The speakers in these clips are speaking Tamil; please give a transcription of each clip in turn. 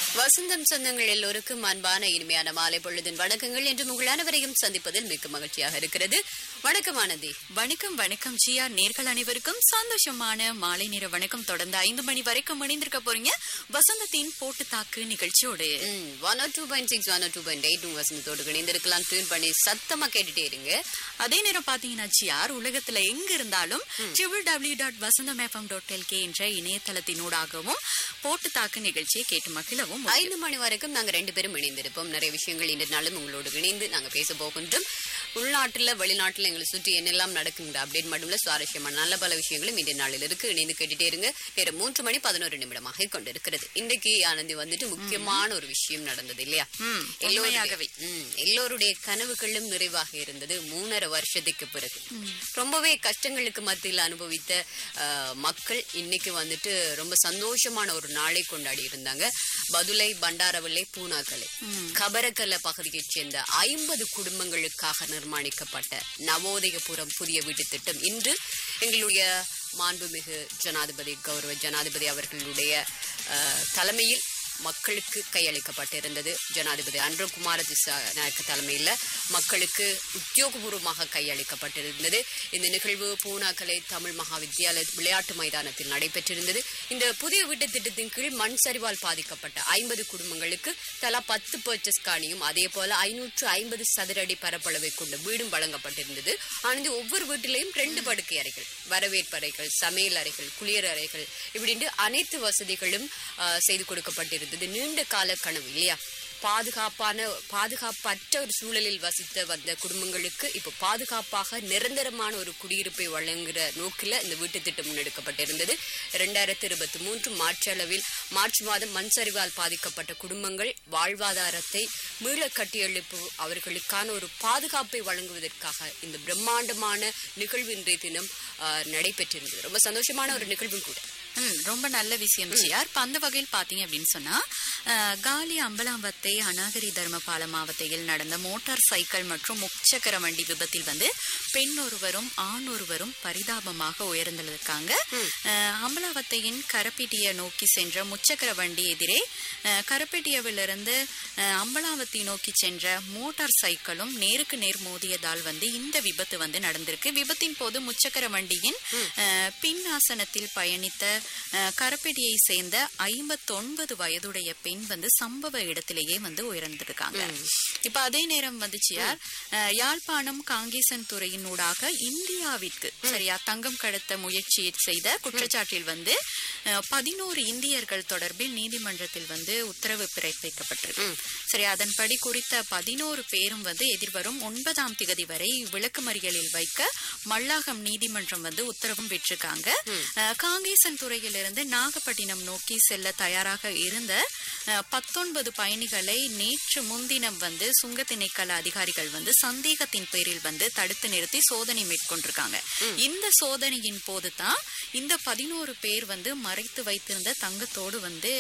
வசந்தம் சொந்தங்கள் எல்லோருக்கும் அன்பான இனிமையான மாலை பொழுதின் வணக்கங்கள் என்று உங்கள் அனைவரையும் சந்திப்பதில் மிக்க மகிழ்ச்சியாக இருக்கிறது வணக்கம் ஆனந்தி வணக்கம் வணக்கம் ஜியா நேர்கள் அனைவருக்கும் சந்தோஷமான மாலை நேர வணக்கம் தொடர்ந்து ஐந்து மணி வரைக்கும் இணைந்திருக்க போறீங்க வசந்தத்தின் போட்டு தாக்கு நிகழ்ச்சியோடு one two point six one two point eight வசந்தத்தோடு இணைந்திருக்கலாம் டியூன் பண்ணி சத்தமா கேட்டுட்டே இருங்க அதே நேரம் பாத்தீங்கன்னா ஜியார் உலகத்துல எங்க இருந்தாலும் triple W dot Vasantham FM dot LK என்ற இணையதளத்தினூடாகவும் போட்டு தாக்கு நிகழ்ச்சியை கேட்டு மகிழவும் முடியும். ஐந்து மணி வரைக்கும் நாங்க ரெண்டு பேரும் இணைந்திருப்போம் நிறைய விஷயங்கள் இன்று நாளும் உங்களோடு இணைந்து நாங்க பேச போகின்றோம் உள்நாட்டுல வெளிநாட்டுல எங்களை சுற்றி என்னெல்லாம் நடக்குங்க அப்டேட் மட்டும் இல்ல சுவாரஸ்யமான நல்ல பல விஷயங்களும் இன்றைய நாளில் இருக்கு இணைந்து கேட்டுட்டே இருங்க நேரம் மூன்று மணி பதினோரு நிமிடமாக கொண்டிருக்கிறது இன்றைக்கு ஆனந்தி வந்துட்டு முக்கியமான ஒரு விஷயம் நடந்தது இல்லையா ம், எல்லோருடைய உண்மையாகவே. ம், எல்லோருடைய கனவுகளும் நிறைவாக இருந்தது மூணரை வருஷத்துக்கு பிறகு ரொம்பவே கஷ்டங்களுக்கு மத்தியில் அனுபவித்த அஹ், மக்கள் இன்னைக்கு வந்துட்டு ரொம்ப சந்தோஷமான ஒரு நாளை கொண்டாடி இருந்தாங்க பதுளை பண்டாரவல்லை பூனாக்கலை கபரக்கல்ல பகுதியைச் சேர்ந்த ஐம்பது குடும்பங்களுக்காக நிர்மாணிக்கப்பட்ட நவோதயபுரம் புதிய வீட்டு திட்டம் இன்று எங்களுடைய மாண்புமிகு ஜனாதிபதி கௌரவ ஜனாதிபதி அவர்களுடைய அஹ், தலைமையில் மக்களுக்கு கையளிக்கப்பட்டிருந்தது ஜனாதிபதி அன்ரகுமார திசாநாயக்க தலைமையில் மக்களுக்கு உத்தியோகபூர்வமாக கையளிக்கப்பட்டிருந்தது இந்த நிகழ்வு பூனாக்கலை தமிழ் மகா வித்தியாலய விளையாட்டு மைதானத்தில் நடைபெற்றிருந்தது இந்த புதிய வீட்டு திட்டத்தின் கீழ் மண் சரிவால் பாதிக்கப்பட்ட ஐம்பது குடும்பங்களுக்கு தலா பத்து பர்ச்சஸ் காணியும் அதே போல ஐநூற்று ஐம்பது சதுர அடி பரப்பளவை கொண்ட வீடும் வழங்கப்பட்டிருந்தது ஆனால் ஒவ்வொரு வீட்டிலையும் ரெண்டு படுக்கை அறைகள் வரவேற்பறைகள் சமையல் அறைகள் குளியல் அறைகள் இப்படின்னு அனைத்து வசதிகளும் ஆஹ், செய்து கொடுக்கப்பட்டிருந்தது நீண்ட கால கனவு இல்லையா பாதுகாப்பான பாதுகாப்பற்ற ஒரு சூழலில் வசித்த வந்த குடும்பங்களுக்கு இப்போ பாதுகாப்பாக நிரந்தரமான ஒரு குடியிருப்பை வழங்குகிற நோக்கில் இந்த வீட்டு திட்டம் முன்னெடுக்கப்பட்டிருந்தது இரண்டாயிரத்தி இருபத்தி மூன்று மார்ச் அளவில் மார்ச் மாதம் மண் சரிவால் பாதிக்கப்பட்ட குடும்பங்கள் வாழ்வாதாரத்தை மீள கட்டியெழுப்பு அவர்களுக்கான ஒரு பாதுகாப்பை வழங்குவதற்காக இந்த பிரம்மாண்டமான நிகழ்வு இன்றைய தினம் ஆஹ், நடைபெற்றிருந்தது ரொம்ப சந்தோஷமான ஒரு நிகழ்வும் கூட ம், ரொம்ப நல்ல விஷயம் ஜியார் இப்ப அந்த வகையில் பாத்தீங்க அப்படின்னு சொன்னா அஹ், காலி அம்பலாவத்தை அநாகரி தர்மபால மாவட்டத்தில் நடந்த மோட்டார் சைக்கிள் மற்றும் முச்சக்கர வண்டி விபத்தில் வந்து பெண் ஒருவரும் ஆண் ஒருவரும் பரிதாபமாக உயர்ந்திருக்காங்க அஹ், அம்பலாவத்தையின் கரப்பிட்டிய நோக்கி சென்ற முச்சக்கர வண்டி எதிரே அஹ், கரப்பிட்டியவிலிருந்து அஹ், அம்பலாவத்தை நோக்கி சென்ற மோட்டார் சைக்கிளும் நேருக்கு நேர் மோதியதால் வந்து இந்த விபத்து வந்து நடந்திருக்கு விபத்தின் போது முச்சக்கர வண்டியின் அஹ், பின் ஆசனத்தில் பயணித்த அஹ், கரப்பெடியை சேர்ந்த ஐம்பத்தொன்பது வயதுடைய பெண் வந்து சம்பவ இடத்திலேயே வந்து உயர்ந்திருக்காங்க இப்ப அதே நேரம் வந்துச்சியார் அஹ், யாழ்ப்பாணம் காங்கேசன் துறையினூடாக இந்தியாவிற்கு சரியா தங்கம் கடத்த முயற்சி செய்த குற்றச்சாட்டில் வந்து பதினோரு இந்தியர்கள் தொடர்பில் நீதிமன்றத்தில் வந்து உத்தரவு பிறப்பிக்கப்பட்டிருக்கு சரி அதன்படி குறித்த பதினோரு பேரும் வந்து எதிர்வரும் ஒன்பதாம் திகதி வரை விளக்குமறியலில் வைக்க மல்லாகம் நீதிமன்றம் வந்து உத்தரவும் விட்டிருக்காங்க அஹ், காங்கேசன் துறையிலிருந்து நாகப்பட்டினம் நோக்கி செல்ல தயாராக இருந்த அஹ், பத்தொன்பது பயணிகளை நேற்று முன்தினம் வந்து சுங்க திணைக்கள அதிகாரிகள் வந்து சந்தேகத்தின் பேரில் வந்து தடுத்து நிறுத்தி சோதனை மேற்கொண்டிருக்காங்க இந்த சோதனையின் போது தான் இந்த பதினோரு பேர் வந்து மறைத்து வைத்திருந்த தங்கத்தோடு வந்து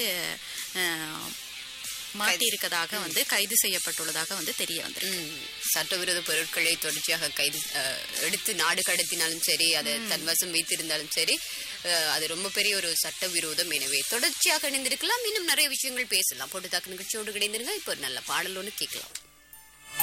அஹ், மாட்டியிருக்கதாக வந்து கைது செய்யப்பட்டுள்ளதாக வந்து தெரிய வந்திருக்கு ம், சட்டவிரோத பொருட்களை தொடர்ச்சியாக கைது அஹ், எடுத்து நாடு கடத்தினாலும் சரி அதை தன் வசம் வைத்திருந்தாலும் சரி அஹ், அது ரொம்ப பெரிய ஒரு சட்டவிரோதம் எனவே தொடர்ச்சியாக இணைந்திருக்கலாம் இன்னும் நிறைய விஷயங்கள் பேசலாம் போட்டு தாக்கு நிகழ்ச்சியோடு இணைந்திருங்க இப்போ ஒரு நல்ல பாடல் ஒன்று கேட்கலாம்